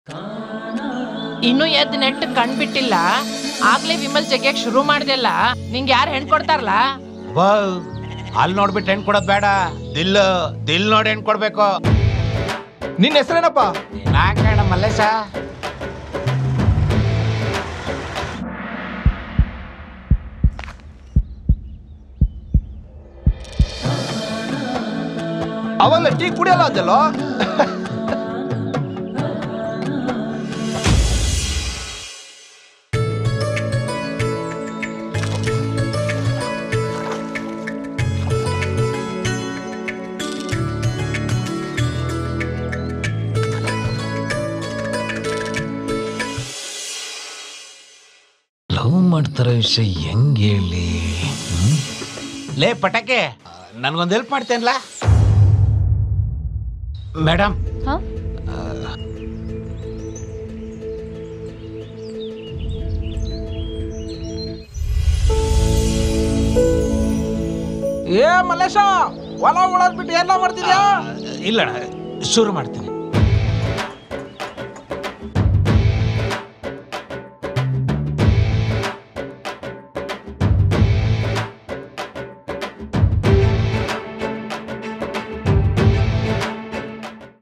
ಇನ್ನು ಎದ್ ನೆಟ್ ಕಣ್ಬಿಟ್ಟಿಲ್ಲ ಆಗ್ಲೇ ವಿಮಲ್ ಜಗ್ಯಾಕ್ ಶುರು ಮಾಡ್ದೆಲ್ಲ ನಿಂಗೆ ಯಾರು ಹೆಣ್ ಕೊಡ್ತಾರಲ್ಲ ವಾ ಅಲ್ಲಿ ನೋಡ್ಬಿಟ್ಟು ಹೆಣ್ ಕೊಡೋದ್ ಬೇಡ ದಿಲ್ ದಿಲ್ ನೋಡಿ ಹೆಣ್ ಕೊಡ್ಬೇಕು ನಿನ್ನ ಹೆಸರೇನಪ್ಪ ನಾ ಕಣ ಮಲ್ಲೇಶ ಅವೆಲ್ಲ ಟೀ ಕುಡಿಯಲ್ಲ ಅಂದಲ್ಲೋ ಲವ್ ಮಾಡ್ತಾರ ವಿಷಯ ಹೆಂಗ್ ಹೇಳಿ ಲೇ ಪಟಾಕೆ ನನ್ಗೊಂದು ಹೆಲ್ಪ್ ಮಾಡ್ತೇನಲ್ಲ ಮೇಡಮ್ ಹಾ ಏ ಮಲ್ಲೇಶ ಹೊಲ ಉಳದ್ ಬಿಟ್ಟು ಎಲ್ಲ ಮಾಡ್ತಿದ್ಯಾ ಇಲ್ಲ ಶುರು ಮಾಡ್ತೀನಿ